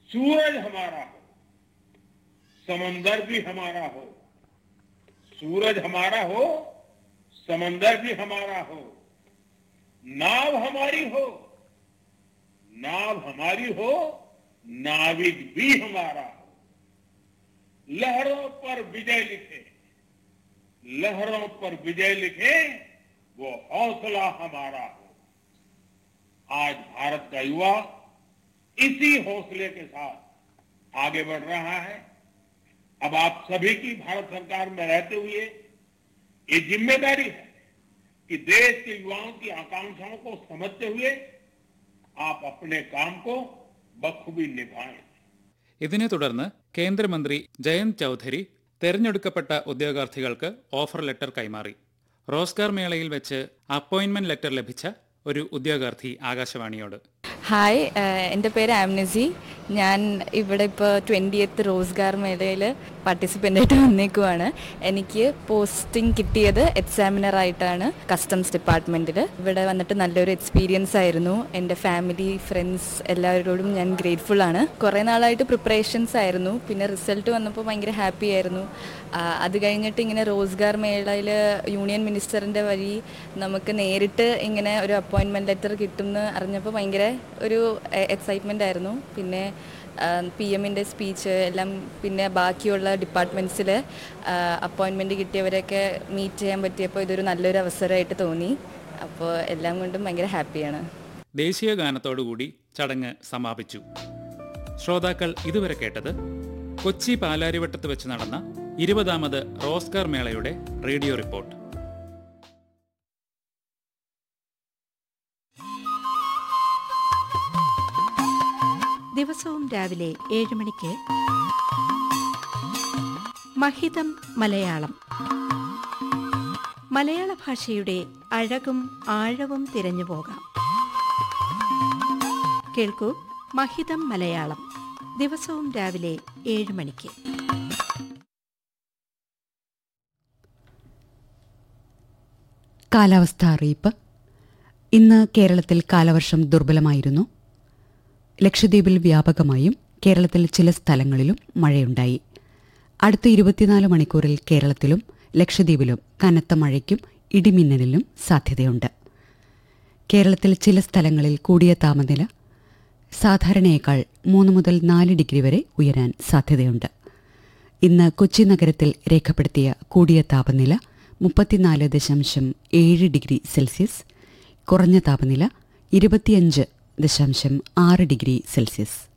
सूरज हमारा हो समंदर भी हमारा हो सूरज हमारा हो समंदर भी हमारा हो नाव हमारी हो नाव हमारी हो नाविक भी हमारा हो लहरों पर विजय लिखे लहरों पर विजय लिखे वो हौसला हमारा हो आज भारत का युवा इसी हौसले के साथ आगे बढ़ रहा है अब आप सभी की भारत सरकार में रहते हुए ये जिम्मेदारी है कि देश के युवाओं की आकांक्षाओं को समझते हुए आप अपने काम को बखूबी निभाएं ഇതിനെ തുടർന്ന് കേന്ദ്രമന്ത്രി ജയന്ത് ചൌധരി തെരഞ്ഞെടുക്കപ്പെട്ട ഉദ്യോഗാർത്ഥികൾക്ക് ഓഫർ ലെറ്റർ കൈമാറി റോസ്ഗാർ മേളയിൽ വെച്ച് അപ്പോയിന്റ്മെന്റ് ലെറ്റർ ലഭിച്ച ഒരു ഉദ്യോഗാർത്ഥി ആകാശവാണിയോട് ഹായ് ഏഹ് എൻ്റെ പേര് ആംനസി ഞാൻ ഇവിടെ ഇപ്പോൾ ട്വൻറ്റിയത്ത് റോസ്ഗാർ മേളയിൽ പാർട്ടിസിപ്പൻ്റ് ആയിട്ട് വന്നേക്കുവാണ് എനിക്ക് പോസ്റ്റിംഗ് കിട്ടിയത് എക്സാമിനർ ആയിട്ടാണ് കസ്റ്റംസ് ഡിപ്പാർട്ട്മെൻറ്റിൽ ഇവിടെ വന്നിട്ട് നല്ലൊരു എക്സ്പീരിയൻസ് ആയിരുന്നു എൻ്റെ ഫാമിലി ഫ്രണ്ട്സ് എല്ലാവരോടും ഞാൻ ഗ്രേറ്റ്ഫുൾ ആണ് കുറേ നാളായിട്ട് പ്രിപ്പറേഷൻസ് ആയിരുന്നു പിന്നെ റിസൾട്ട് വന്നപ്പോൾ ഭയങ്കര ഹാപ്പി ആയിരുന്നു ആ, അത് കഴിഞ്ഞിട്ട് ഇങ്ങനെ റോസ്ഗാർ മേളയിൽ യൂണിയൻ മിനിസ്റ്ററിൻ്റെ വഴി നമുക്ക് നേരിട്ട് ഇങ്ങനെ ഒരു അപ്പോയിൻമെൻറ്റ് ലെറ്റർ കിട്ടുമെന്ന് അറിഞ്ഞപ്പോൾ ഭയങ്കര ഒരു എക്സൈറ്റ്മെൻ്റ് ആയിരുന്നു പിന്നെ പി എമ്മിൻ്റെ സ്പീച്ച് എല്ലാം പിന്നെ ബാക്കിയുള്ള ഡിപ്പാർട്ട്മെൻറ്റ്സിൽ അപ്പോയിൻമെൻറ്റ് കിട്ടിയവരെയൊക്കെ മീറ്റ് ചെയ്യാൻ പറ്റിയപ്പോൾ ഇതൊരു നല്ലൊരു അവസരമായിട്ട് തോന്നി അപ്പോൾ എല്ലാം കൊണ്ടും ഭയങ്കര ഹാപ്പിയാണ് ദേശീയ ഗാനത്തോടുകൂടി ചടങ്ങ് സമാപിച്ചു ശ്രോതാക്കൾ ഇതുവരെ കേട്ടത് കൊച്ചി പാലാരിവട്ടത്ത് വെച്ച് നടന്ന ഇരുപതാമത് റോസ്കാർ മേളയുടെ റേഡിയോ റിപ്പോർട്ട് ദിവസവും രാവിലെ ഏഴ് മണിക്ക് മഹിതം മലയാളം മലയാള ഭാഷയുടെ അഴകും ആഴവും തിരഞ്ഞു പോകാം കേൾക്കൂ മഹിതം മലയാളം ദിവസവും രാവിലെ ഏഴ് മണിക്ക് കാലാവസ്ഥ അറിയിപ്പ് ഇന്ന് കേരളത്തിൽ കാലവർഷം ദുർബലമായിരുന്നു ലക്ഷദ്വീപിൽ വ്യാപകമായും കേരളത്തിൽ ചില സ്ഥലങ്ങളിലും മഴയുണ്ടായി അടുത്ത ഇരുപത്തിനാല് മണിക്കൂറിൽ കേരളത്തിലും ലക്ഷദ്വീപിലും കനത്ത മഴയ്ക്കും ഇടിമിന്നലിനും സാധ്യതയുണ്ട് കേരളത്തിൽ ചില സ്ഥലങ്ങളിൽ കൂടിയ താപനില സാധാരണയേക്കാൾ മൂന്ന് മുതൽ നാല് ഡിഗ്രി വരെ ഉയരാൻ സാധ്യതയുണ്ട് ഇന്ന് കൊച്ചി നഗരത്തിൽ രേഖപ്പെടുത്തിയ കൂടിയ താപനില മുപ്പത്തിനാല് ദശാംശം ഏഴ് ഡിഗ്രി സെൽഷ്യസ് കുറഞ്ഞ താപനില ഇരുപത്തിയഞ്ച് ദശാംശം ആറ് ഡിഗ്രി സെൽഷ്യസ്